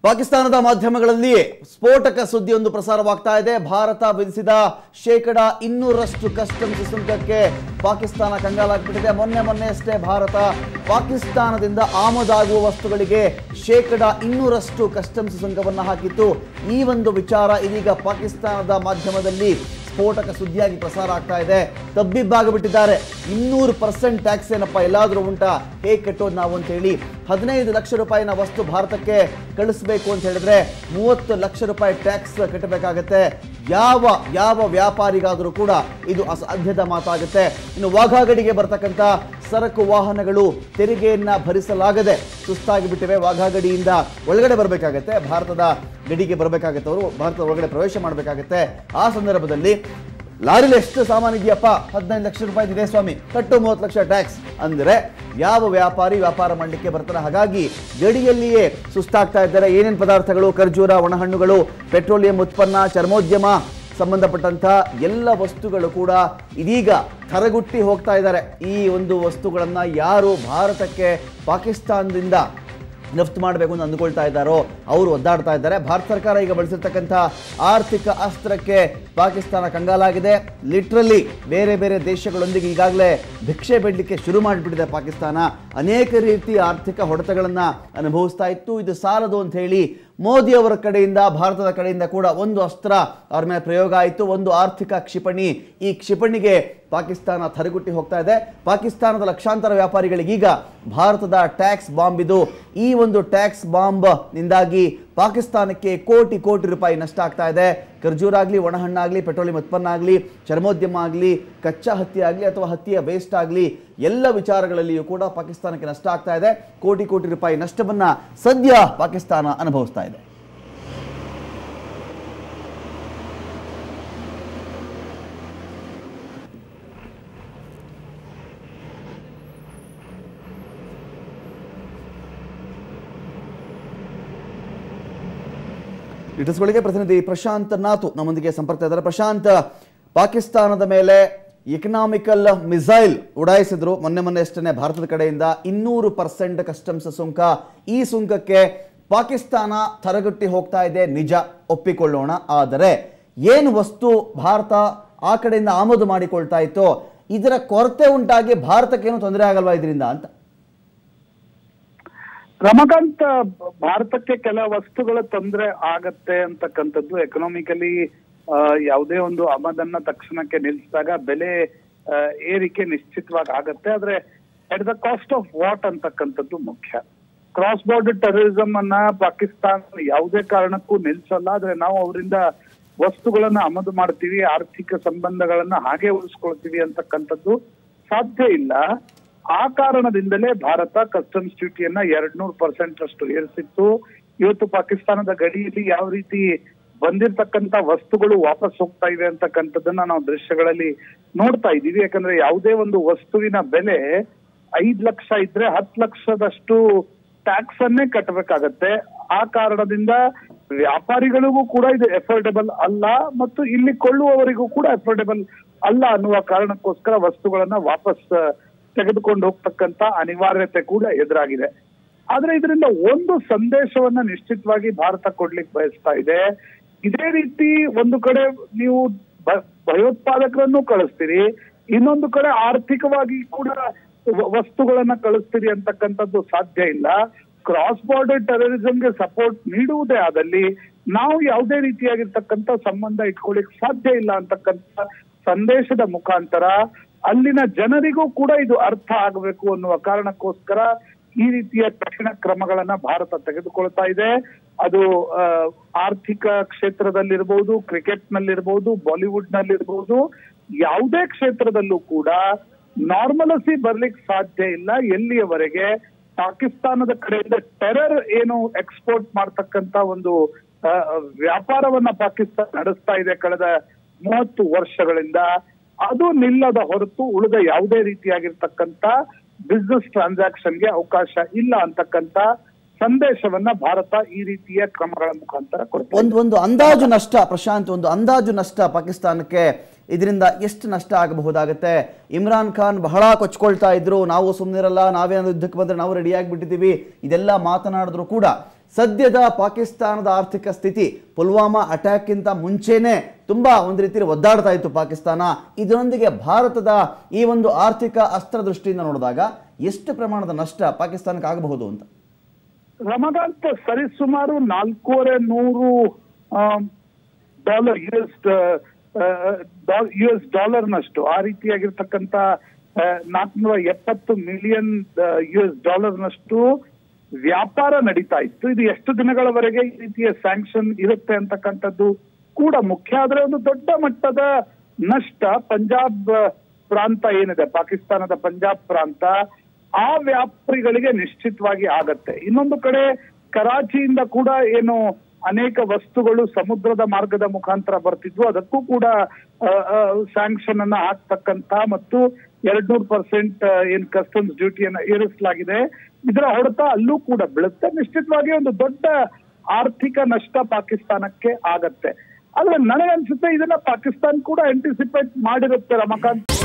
ಪಾಕಿಸ್ತಾನದ ಮಾಧ್ಯಮಗಳಲ್ಲಿ ಸ್ಫೋಟಕ ಸುದ್ದಿಯೊಂದು ಪ್ರಸಾರವಾಗ್ತಾ ಇದೆ ಭಾರತ ವಿಧಿಸಿದ ಶೇಕಡ ಇನ್ನೂರಷ್ಟು ಕಸ್ಟಮ್ಸ್ ಸುಂಕಕ್ಕೆ ಪಾಕಿಸ್ತಾನ ಕಂಗಾಲಾಗ್ಬಿಟ್ಟಿದೆ ಮೊನ್ನೆ ಮೊನ್ನೆಯಷ್ಟೇ ಭಾರತ ಪಾಕಿಸ್ತಾನದಿಂದ ಆಮದಾಗುವ ವಸ್ತುಗಳಿಗೆ ಶೇಕಡ ಇನ್ನೂರಷ್ಟು ಕಸ್ಟಮ್ಸ್ ಸುಂಕವನ್ನು ಹಾಕಿತ್ತು ಈ ಒಂದು ವಿಚಾರ ಇದೀಗ ಪಾಕಿಸ್ತಾನದ ಮಾಧ್ಯಮದಲ್ಲಿ ಸ್ಫೋಟಕ ಸುದ್ದಿಯಾಗಿ ಪ್ರಸಾರ ಆಗ್ತಾ ಇದೆ ತಬ್ಬಿಬ್ಬಾಗಿಬಿಟ್ಟಿದ್ದಾರೆ ಇನ್ನೂರು ಪರ್ಸೆಂಟ್ ಟ್ಯಾಕ್ಸ್ ಏನಪ್ಪ ಎಲ್ಲಾದರೂ ಉಂಟಾ ಹೇಗೆ ಕಟ್ಟೋದು ನಾವು ಅಂತ ಹೇಳಿ ಹದಿನೈದು ಲಕ್ಷ ರೂಪಾಯಿನ ವಸ್ತು ಭಾರತಕ್ಕೆ ಕಳಿಸ್ಬೇಕು ಅಂತ ಹೇಳಿದ್ರೆ ಮೂವತ್ತು ಲಕ್ಷ ರೂಪಾಯಿ ಟ್ಯಾಕ್ಸ್ ಕಟ್ಟಬೇಕಾಗತ್ತೆ ಯಾವ ಯಾವ ವ್ಯಾಪಾರಿಗಾದರೂ ಕೂಡ ಇದು ಅಸಾಧ್ಯದ ಮಾತಾಗುತ್ತೆ ಇನ್ನು ವಾಘಾಗಡಿಗೆ ಬರ್ತಕ್ಕಂಥ ಸರಕು ವಾಹನಗಳು ತೆರಿಗೆಯನ್ನ ಭರಿಸಲಾಗದೆ ಸುಸ್ತಾಗಿ ಬಿಟ್ಟಿವೆ ವಾಘಾಗಡಿಯಿಂದ ಒಳಗಡೆ ಬರಬೇಕಾಗತ್ತೆ ಭಾರತದ ಗಡಿಗೆ ಬರಬೇಕಾಗತ್ತೆ ಅವರು ಭಾರತದ ಒಳಗಡೆ ಪ್ರವೇಶ ಮಾಡಬೇಕಾಗತ್ತೆ ಆ ಸಂದರ್ಭದಲ್ಲಿ ಲಾರಿಲಿ ಎಷ್ಟು ಸಾಮಾನು ಇದೆಯಪ್ಪ ಹದಿನೈದು ಲಕ್ಷ ರೂಪಾಯಿ ಇದೆ ಸ್ವಾಮಿ ಕಟ್ಟು ಮೂವತ್ತು ಲಕ್ಷ ಟ್ಯಾಕ್ಸ್ ಅಂದರೆ ಯಾವ ವ್ಯಾಪಾರಿ ವ್ಯಾಪಾರ ಮಾಡಲಿಕ್ಕೆ ಬರ್ತಾರೆ ಹಾಗಾಗಿ ಗಡಿಯಲ್ಲಿಯೇ ಸುಸ್ತಾಗ್ತಾ ಇದ್ದಾರೆ ಏನೇನು ಪದಾರ್ಥಗಳು ಖರ್ಜೂರ ಒಣಹಣ್ಣುಗಳು ಪೆಟ್ರೋಲಿಯಂ ಉತ್ಪನ್ನ ಚರ್ಮೋದ್ಯಮ ಸಂಬಂಧಪಟ್ಟಂಥ ಎಲ್ಲ ವಸ್ತುಗಳು ಕೂಡ ಇದೀಗ ಕರಗುಟ್ಟಿ ಹೋಗ್ತಾ ಇದ್ದಾರೆ ಈ ಒಂದು ವಸ್ತುಗಳನ್ನು ಯಾರು ಭಾರತಕ್ಕೆ ಪಾಕಿಸ್ತಾನದಿಂದ ರಫ್ತು ಮಾಡಬೇಕು ಅಂತ ಅಂದುಕೊಳ್ತಾ ಇದ್ದಾರೋ ಅವರು ಒದ್ದಾಡ್ತಾ ಇದ್ದಾರೆ ಭಾರತ ಸರ್ಕಾರ ಈಗ ಬಳಸಿರ್ತಕ್ಕಂಥ ಆರ್ಥಿಕ ಅಸ್ತ್ರಕ್ಕೆ ಪಾಕಿಸ್ತಾನ ಕಂಗಾಲಾಗಿದೆ ಲಿಟ್ರಲಿ ಬೇರೆ ಬೇರೆ ದೇಶಗಳೊಂದಿಗೆ ಈಗಾಗಲೇ ಭಿಕ್ಷೆ ಬೇಡಲಿಕ್ಕೆ ಶುರು ಮಾಡಿಬಿಟ್ಟಿದೆ ಪಾಕಿಸ್ತಾನ ಅನೇಕ ರೀತಿಯ ಆರ್ಥಿಕ ಹೊಡೆತಗಳನ್ನು ಅನುಭವಿಸ್ತಾ ಇತ್ತು ಇದು ಸಾಲದು ಅಂತ ಹೇಳಿ ಮೋದಿ ಅವರ ಕಡೆಯಿಂದ ಭಾರತದ ಕಡೆಯಿಂದ ಕೂಡ ಒಂದು ಅಸ್ತ್ರ ಅವ್ರ ಮೇಲೆ ಪ್ರಯೋಗ ಆಯಿತು ಒಂದು ಆರ್ಥಿಕ ಕ್ಷಿಪಣಿ ಈ ಕ್ಷಿಪಣಿಗೆ ಪಾಕಿಸ್ತಾನ ಥರಗುಟ್ಟಿ ಹೋಗ್ತಾ ಇದೆ ಪಾಕಿಸ್ತಾನದ ಲಕ್ಷಾಂತರ ವ್ಯಾಪಾರಿಗಳಿಗೀಗ ಭಾರತದ ಟ್ಯಾಕ್ಸ್ ಬಾಂಬ್ ಇದು ಈ ಒಂದು ಟ್ಯಾಕ್ಸ್ ಬಾಂಬ್ ನಿಂದಾಗಿ ಪಾಕಿಸ್ತಾನಕ್ಕೆ ಕೋಟಿ ಕೋಟಿ ರೂಪಾಯಿ ನಷ್ಟ ಆಗ್ತಾ ಇದೆ ಖರ್ಜೂರ ಆಗಲಿ ಒಣಹಣ್ಣಾಗಲಿ ಪೆಟ್ರೋಲಿಯಂ ಉತ್ಪನ್ನ ಆಗಲಿ ಚರ್ಮೋದ್ಯಮ ಆಗಲಿ ಕಚ್ಚಾ ಹತ್ತಿ ಆಗಲಿ ಅಥವಾ ಹತ್ತಿಯ ವೇಸ್ಟ್ ಆಗಲಿ ಎಲ್ಲ ವಿಚಾರಗಳಲ್ಲಿಯೂ ಕೂಡ ಪಾಕಿಸ್ತಾನಕ್ಕೆ ನಷ್ಟ ಆಗ್ತಾ ಇದೆ ಕೋಟಿ ಕೋಟಿ ರೂಪಾಯಿ ನಷ್ಟವನ್ನು ಸದ್ಯ ಪಾಕಿಸ್ತಾನ ಅನುಭವಿಸ್ತಾ ಇದೆ ಡೀಟೇಲ್ಸ್ಗಳಿಗೆ ಪ್ರತಿನಿಧಿ ಪ್ರಶಾಂತ್ ನಾತು ನಮ್ಮೊಂದಿಗೆ ಸಂಪರ್ಕ ಇದ್ದಾರೆ ಪ್ರಶಾಂತ್ ಪಾಕಿಸ್ತಾನದ ಮೇಲೆ ಎಕನಾಮಿಕಲ್ ಮಿಸೈಲ್ ಉಡಾಯಿಸಿದ್ರು ಮೊನ್ನೆ ಮೊನ್ನೆ ಅಷ್ಟೇ ಭಾರತದ ಕಡೆಯಿಂದ ಇನ್ನೂರು ಪರ್ಸೆಂಟ್ ಕಸ್ಟಮ್ಸ್ ಸುಂಕ ಈ ಸುಂಕಕ್ಕೆ ಪಾಕಿಸ್ತಾನ ತರಗಟ್ಟಿ ಹೋಗ್ತಾ ಇದೆ ನಿಜ ಒಪ್ಪಿಕೊಳ್ಳೋಣ ಆದರೆ ಏನು ವಸ್ತು ಭಾರತ ಆ ಕಡೆಯಿಂದ ಆಮದು ಮಾಡಿಕೊಳ್ತಾ ಇತ್ತೋ ಇದರ ಕೊರತೆ ಉಂಟಾಗಿ ಭಾರತಕ್ಕೇನು ತೊಂದರೆ ಆಗಲ್ವಾ ಇದರಿಂದ ಅಂತ ರಮಕಾಂತ್ ಭಾರತಕ್ಕೆ ಕೆಲ ವಸ್ತುಗಳ ತೊಂದರೆ ಆಗತ್ತೆ ಅಂತಕ್ಕಂಥದ್ದು ಎಕನಾಮಿಕಲಿ ಯಾವುದೇ ಒಂದು ಆಮದನ್ನ ತಕ್ಷಣಕ್ಕೆ ನಿಲ್ಲಿಸಿದಾಗ ಬೆಲೆ ಆ, ಏರಿಕೆ ನಿಶ್ಚಿತವಾಗಿ ಆಗತ್ತೆ ಆದ್ರೆ at the cost of what ಅಂತಕ್ಕಂಥದ್ದು ಮುಖ್ಯ ಕ್ರಾಸ್ ಬಾರ್ಡರ್ ಟೆರರಿಸಂ ಅನ್ನ ಪಾಕಿಸ್ತಾನ ಯಾವುದೇ ಕಾರಣಕ್ಕೂ ನಿಲ್ಸಲ್ಲ ಆದ್ರೆ ನಾವು ಅವರಿಂದ ವಸ್ತುಗಳನ್ನ ಆಮದು ಮಾಡ್ತೀವಿ ಆರ್ಥಿಕ ಸಂಬಂಧಗಳನ್ನ ಹಾಗೆ ಉಳಿಸ್ಕೊಳ್ತೀವಿ ಅಂತಕ್ಕಂಥದ್ದು ಸಾಧ್ಯ ಇಲ್ಲ ಆ ಕಾರಣದಿಂದಲೇ ಭಾರತ ಕಸ್ಟಮ್ಸ್ ಡ್ಯೂಟಿಯನ್ನ ಎರಡ್ ನೂರು ಪರ್ಸೆಂಟ್ ಅಷ್ಟು ಏರಿಸಿತ್ತು ಇವತ್ತು ಪಾಕಿಸ್ತಾನದ ಗಡಿಯಲ್ಲಿ ಯಾವ ರೀತಿ ಬಂದಿರತಕ್ಕಂತ ವಸ್ತುಗಳು ವಾಪಸ್ ಹೋಗ್ತಾ ಇವೆ ಅಂತಕ್ಕಂಥದ್ದನ್ನ ನಾವು ದೃಶ್ಯಗಳಲ್ಲಿ ನೋಡ್ತಾ ಇದ್ದೀವಿ ಯಾಕಂದ್ರೆ ಯಾವುದೇ ಒಂದು ವಸ್ತುವಿನ ಬೆಲೆ ಐದ್ ಲಕ್ಷ ಇದ್ರೆ ಹತ್ತು ಲಕ್ಷದಷ್ಟು ಟ್ಯಾಕ್ಸ್ ಅನ್ನೇ ಕಟ್ಟಬೇಕಾಗತ್ತೆ ಆ ಕಾರಣದಿಂದ ವ್ಯಾಪಾರಿಗಳಿಗೂ ಕೂಡ ಇದು ಎಫೋರ್ಡೆಬಲ್ ಅಲ್ಲ ಮತ್ತು ಇಲ್ಲಿ ಕೊಳ್ಳುವವರಿಗೂ ಕೂಡ ಎಫೋರ್ಡೆಬಲ್ ಅಲ್ಲ ಅನ್ನುವ ಕಾರಣಕ್ಕೋಸ್ಕರ ವಸ್ತುಗಳನ್ನ ವಾಪಸ್ ಆ, ತೆಗೆದುಕೊಂಡು ಹೋಗ್ತಕ್ಕಂತ ಅನಿವಾರ್ಯತೆ ಕೂಡ ಎದುರಾಗಿದೆ ಆದ್ರೆ ಇದರಿಂದ ಒಂದು ಸಂದೇಶವನ್ನ ನಿಶ್ಚಿತವಾಗಿ ಭಾರತ ಕೊಡ್ಲಿಕ್ಕೆ ಬಯಸ್ತಾ ಇದೆ ಇದೇ ರೀತಿ ಒಂದು ಕಡೆ ನೀವು ಭ- ಭಯೋತ್ಪಾದಕರನ್ನು ಕಳಿಸ್ತೀರಿ ಇನ್ನೊಂದು ಕಡೆ ಆರ್ಥಿಕವಾಗಿ ಕೂಡ ವ- ವಸ್ತುಗಳನ್ನ ಕಳಿಸ್ತೀರಿ ಅಂತಕ್ಕಂಥದ್ದು ಸಾಧ್ಯ ಇಲ್ಲ ಕ್ರಾಸ್ ಬಾರ್ಡರ್ ಟೆರರಿಸಂಗೆ ಸಪೋರ್ಟ್ ನೀಡುವುದೇ ಆದಲ್ಲಿ ನಾವು ಯಾವುದೇ ರೀತಿಯಾಗಿರ್ತಕ್ಕಂಥ ಸಂಬಂಧ ಇಟ್ಕೊಳ್ಳಿಕ್ ಸಾಧ್ಯ ಇಲ್ಲ ಅಂತಕ್ಕಂಥ ಸಂದೇಶದ ಮುಖಾಂತರ ಅಲ್ಲಿನ ಜನರಿಗೂ ಕೂಡ ಇದು ಅರ್ಥ ಆಗಬೇಕು ಅನ್ನುವ ಕಾರಣಕ್ಕೋಸ್ಕರ ಈ ರೀತಿಯ ಕಠಿಣ ಕ್ರಮಗಳನ್ನ ಭಾರತ ತೆಗೆದುಕೊಳ್ತಾ ಇದೆ ಅದು ಆ, ಆರ್ಥಿಕ ಕ್ಷೇತ್ರದಲ್ಲಿರ್ಬೋದು ಕ್ರಿಕೆಟ್ ನಲ್ಲಿರ್ಬೋದು ಬಾಲಿವುಡ್ ನಲ್ಲಿರ್ಬೋದು ಯಾವುದೇ ಕ್ಷೇತ್ರದಲ್ಲೂ ಕೂಡ ನಾರ್ಮಲಸಿ ಬರ್ಲಿಕ್ಕೆ ಸಾಧ್ಯ ಇಲ್ಲ ಎಲ್ಲಿಯವರೆಗೆ ಪಾಕಿಸ್ತಾನದ ಕಡೆಯಿಂದ ಟೆರರ್ ಏನು ಎಕ್ಸ್ಪೋರ್ಟ್ ಮಾಡ್ತಕ್ಕಂತ ಒಂದು ಆ, ವ್ಯಾಪಾರವನ್ನ ಪಾಕಿಸ್ತಾನ ನಡೆಸ್ತಾ ಇದೆ ಕಳೆದ ಮೂವತ್ತು ವರ್ಷಗಳಿಂದ ಅದು ನಿಲ್ಲದ ಹೊರತು ಉಳಿದ ಯಾವುದೇ ರೀತಿಯಾಗಿರ್ತಕ್ಕಂತ ಬಿಸ್ನೆಸ್ ಟ್ರಾನ್ಸಾಕ್ಷನ್ಗೆ ಅವಕಾಶ ಇಲ್ಲ ಅಂತಕ್ಕಂತ ಸಂದೇಶವನ್ನ ಭಾರತ ಈ ರೀತಿಯ ಕ್ರಮಗಳ ಮುಖಾಂತರ ಕೊಡ್ತಾ ಇದೆ. ಒಂದು ಒಂದು ಅಂದಾಜು ನಷ್ಟ ಪ್ರಶಾಂತ್ ಒಂದು ಅಂದಾಜು ನಷ್ಟ ಪಾಕಿಸ್ತಾನಕ್ಕೆ ಇದರಿಂದ ಎಷ್ಟು ನಷ್ಟ ಆಗಬಹುದಾಗುತ್ತೆ ಇಮ್ರಾನ್ ಖಾನ್ ಬಹಳ ಕೊಚ್ಕೊಳ್ತಾ ಇದ್ರು ನಾವು ಸುಮ್ಮನಿರಲ್ಲ ನಾವೇನಾದ್ರು ಯುದ್ಧಕ್ಕೆ ಬಂದ್ರೆ ನಾವು ರೆಡಿ ಆಗಿಬಿಟ್ಟಿದ್ದೀವಿ ಇದೆಲ್ಲ ಮಾತನಾಡಿದ್ರು ಕೂಡ ಸದ್ಯದ ಪಾಕಿಸ್ತಾನದ ಆರ್ಥಿಕ ಸ್ಥಿತಿ ಪುಲ್ವಾಮಾ ಅಟ್ಯಾಕ್ಗಿಂತ ಮುಂಚೆನೇ ತುಂಬಾ ಒಂದು ರೀತಿಯಲ್ಲಿ ಒದ್ದಾಡ್ತಾ ಇತ್ತು ಪಾಕಿಸ್ತಾನ ಇದರೊಂದಿಗೆ ಭಾರತದ ಈ ಒಂದು ಆರ್ಥಿಕ ಅಸ್ತ್ರ ದೃಷ್ಟಿಯಿಂದ ನೋಡಿದಾಗ ಎಷ್ಟು ಪ್ರಮಾಣದ ನಷ್ಟ ಪಾಕಿಸ್ತಾನಕ್ಕೆ ಆಗಬಹುದು ಅಂತ ರಮಕಾಂತ್ ಸರಿಸುಮಾರು ನಾಲ್ಕೂವರೆ ನೂರು dollar U S U S ಡಾಲರ್ನಷ್ಟು ಆ ರೀತಿಯಾಗಿರ್ತಕ್ಕಂಥ ನಾಲ್ಕುನೂರ ಎಪ್ಪತ್ತು ಮಿಲಿಯನ್ ಯು ಎಸ್ ಡಾಲರ್ನಷ್ಟು ವ್ಯಾಪಾರ ನಡೀತಾ ಇತ್ತು ಇದು ಎಷ್ಟು ದಿನಗಳವರೆಗೆ ಈ ರೀತಿಯ ಸ್ಯಾಂಕ್ಷನ್ ಇರುತ್ತೆ ಅಂತಕ್ಕಂಥದ್ದು ಕೂಡ ಮುಖ್ಯ ಆದ್ರೆ ಒಂದು ದೊಡ್ಡ ಮಟ್ಟದ ನಷ್ಟ ಪಂಜಾಬ್ ಪ್ರಾಂತ ಏನಿದೆ ಪಾಕಿಸ್ತಾನದ ಪಂಜಾಬ್ ಪ್ರಾಂತ ಆ ವ್ಯಾಪಾರಿಗಳಿಗೆ ನಿಶ್ಚಿತವಾಗಿ ಆಗತ್ತೆ ಇನ್ನೊಂದು ಕಡೆ ಕರಾಚಿಯಿಂದ ಕೂಡ ಏನು ಅನೇಕ ವಸ್ತುಗಳು ಸಮುದ್ರದ ಮಾರ್ಗದ ಮುಖಾಂತರ ಬರ್ತಿದ್ವು ಅದಕ್ಕೂ ಕೂಡ ಸ್ಯಾಂಕ್ಷನ್ ಅನ್ನ ಹಾಕ್ತಕ್ಕಂತ ಮತ್ತು ಎರಡ್ ನೂರು ಪರ್ಸೆಂಟ್ ಏನ್ ಕಸ್ಟಮ್ಸ್ ಡ್ಯೂಟಿಯನ್ನ ಏರಿಸಲಾಗಿದೆ ಇದರ ಹೊಡೆತ ಅಲ್ಲೂ ಕೂಡ ಬೀಳುತ್ತೆ ನಿಶ್ಚಿತವಾಗಿ ಒಂದು ದೊಡ್ಡ ಆರ್ಥಿಕ ನಷ್ಟ ಪಾಕಿಸ್ತಾನಕ್ಕೆ ಆಗತ್ತೆ ಆದ್ರೆ ನನಗನ್ಸುತ್ತೆ ಇದನ್ನ ಪಾಕಿಸ್ತಾನ ಕೂಡ ಆಂಟಿಸಿಪೇಟ್ ಮಾಡಿರುತ್ತೆ ರಮಕಾಂತ್